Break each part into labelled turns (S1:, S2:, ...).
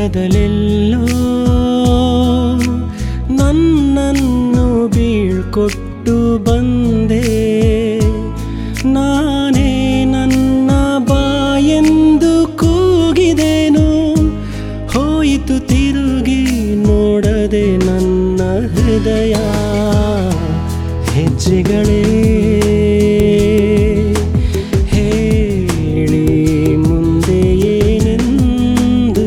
S1: ದೂರದಲ್ಲೆಲ್ಲೋ ನನ್ನನ್ನು ಬೀಳ್ಕೊಟ್ಟು ಬಂದೆ ನಾನೇ ನನ್ನ ಬಾಯೆಂದು ಕೂಗಿದೆನು ಹೋಯಿತು ತಿರುಗಿ ನೋಡದೆ ನನ್ನ ಹೃದಯ ಹೆಜ್ಜೆಗಳೇ ಹೇಳಿ ಮುಂದೆ ಏನೆಂದು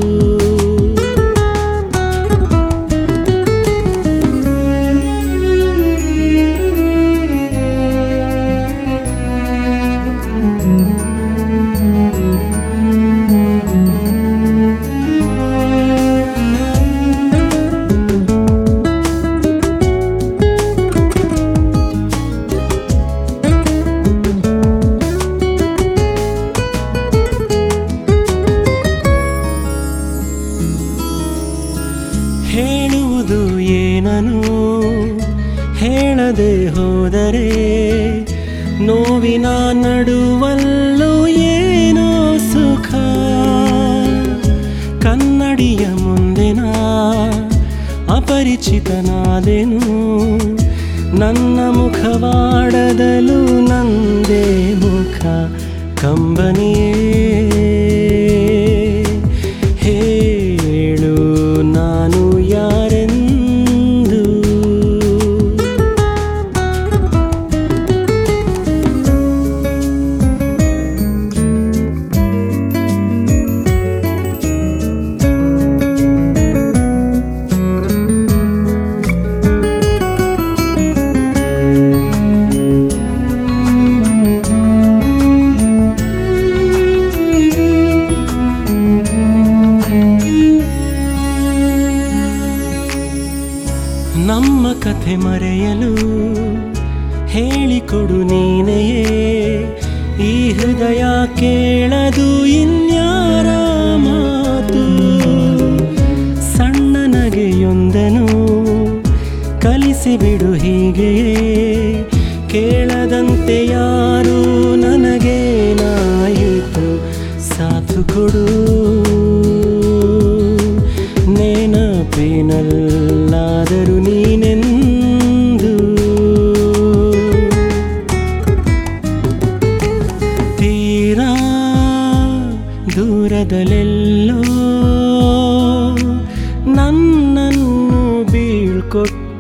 S1: ಹೇಳುವುದು ಏನನು ಹೇಳದೆ ಹೋದರೆ ನೋವಿನ ನಡುವಲ್ಲೂ ಏನೋ ಸುಖ ಕನ್ನಡಿಯ ಮುಂದಿನ ಅಪರಿಚಿತನಾದೆನು ನನ್ನ ಮುಖವಾಡದಲು ನಂದೇ ಮುಖ ಕಂಬನಿಯೇ ಹೇಳು ನಾನು ಯಾರೆಂದು ನಮ್ಮ ಕಥೆ ಮರೆಯಲು ಹೇಳಿಕೊಡು ನೀನೆಯೇ ಈ ಹೃದಯ ಕೇಳದು ಇನ್ಯಾರ ಮಾತು ಸಣ್ಣ ನಗೆಯೊಂದನು ಕಲಿಸಿಬಿಡು ಹೀಗೆಯೇ ಕೇಳದಂತೆ ಯಾರು ನನಗೇನಾಯಿತು ಸಾಥು ಕೊಡು ನೆನಪಿನಲ್ಲಾದರೂ ನೀನೆಂದು ತೀರಾ ದೂರದಲ್ಲೆಲ್ಲೋ ನನ್ನನ್ನು ಬೀಳ್ಕೊಟ್ಟು